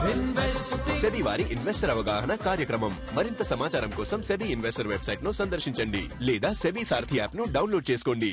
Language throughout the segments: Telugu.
సెబీ వారి ఇన్వెస్టర్ అవగాహన కార్యక్రమం మరింత సమాచారం కోసం సెబీ ఇన్వెస్టర్ వెబ్సైట్ ను సందర్శించండి లేదా సెబీ సారథి యాప్ ను డౌన్లోడ్ చేసుకోండి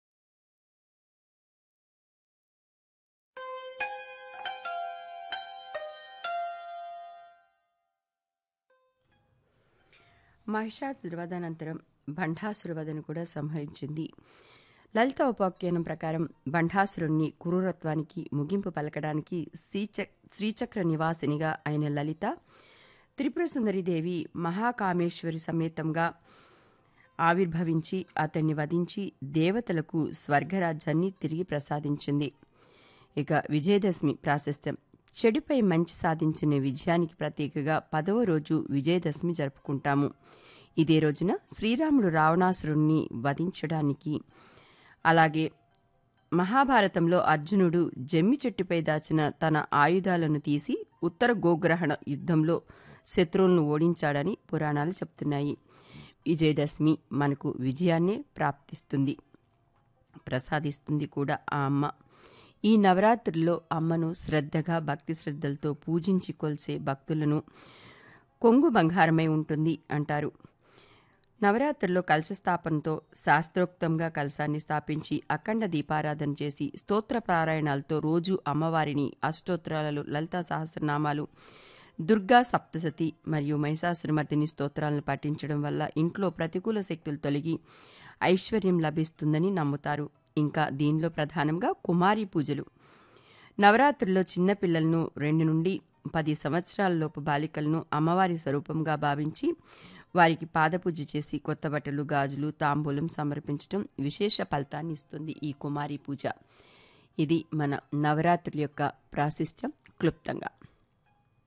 మహిషాసురవధానంతరం బంఢాసురవధను కూడా సంహరించింది లలిత ఉపాఖ్యానం ప్రకారం బంఢాసురుణ్ణి క్రూరత్వానికి ముగింపు పలకడానికి శ్రీచ శ్రీచక్ర నివాసినిగా అయిన లలిత త్రిపుర సుందరిదేవి మహాకామేశ్వరి సమేతంగా ఆవిర్భవించి అతన్ని వధించి దేవతలకు స్వర్గరాజ్యాన్ని తిరిగి ప్రసాదించింది ఇక విజయదశమి ప్రాశస్త్యం చెడుపై మంచి సాధించిన విజయానికి ప్రతీకగా పదవ రోజు విజయదశమి జరుపుకుంటాము ఇదే రోజున శ్రీరాముడు రావణాసురుణ్ణి వధించడానికి అలాగే మహాభారతంలో అర్జునుడు జమ్మి చెట్టుపై దాచిన తన ఆయుధాలను తీసి ఉత్తర గోగ్రహణ యుద్ధంలో శత్రువులను ఓడించాడని పురాణాలు చెప్తున్నాయి విజయదశమి మనకు విజయాన్నే ప్రాప్తిస్తుంది ప్రసాదిస్తుంది కూడా ఆ అమ్మ ఈ నవరాత్రుల్లో అమ్మను శ్రద్ధగా భక్తి శ్రద్ధలతో పూజించి కొలిసే భక్తులను కొంగు బంగారమై ఉంటుంది అంటారు నవరాత్రుల్లో కలశ స్థాపనతో శాస్త్రోక్తంగా కలశాన్ని స్థాపించి అఖండ దీపారాధన చేసి స్తోత్ర పారాయణాలతో రోజు అమ్మవారిని అష్టోత్తరాలలో లలితా సహస్రనామాలు దుర్గా సప్తసతి మరియు మహిషాసురమర్దిని స్తోత్రాలను పఠించడం వల్ల ఇంట్లో ప్రతికూల శక్తులు తొలగి ఐశ్వర్యం లభిస్తుందని నమ్ముతారు ఇంకా దీనిలో ప్రధానంగా కుమారి పూజలు నవరాత్రుల్లో చిన్నపిల్లలను రెండు నుండి పది సంవత్సరాలలోపు బాలికలను అమ్మవారి స్వరూపంగా భావించి వారికి పాదపూజ చేసి కొత్త బట్టలు గాజులు తాంబూలం సమర్పించడం విశేష ఫలితాన్ని ఇస్తుంది ఈ కుమారి పూజ ఇది మన నవరాత్రుల యొక్క ప్రాశస్త్యం క్లుప్తంగా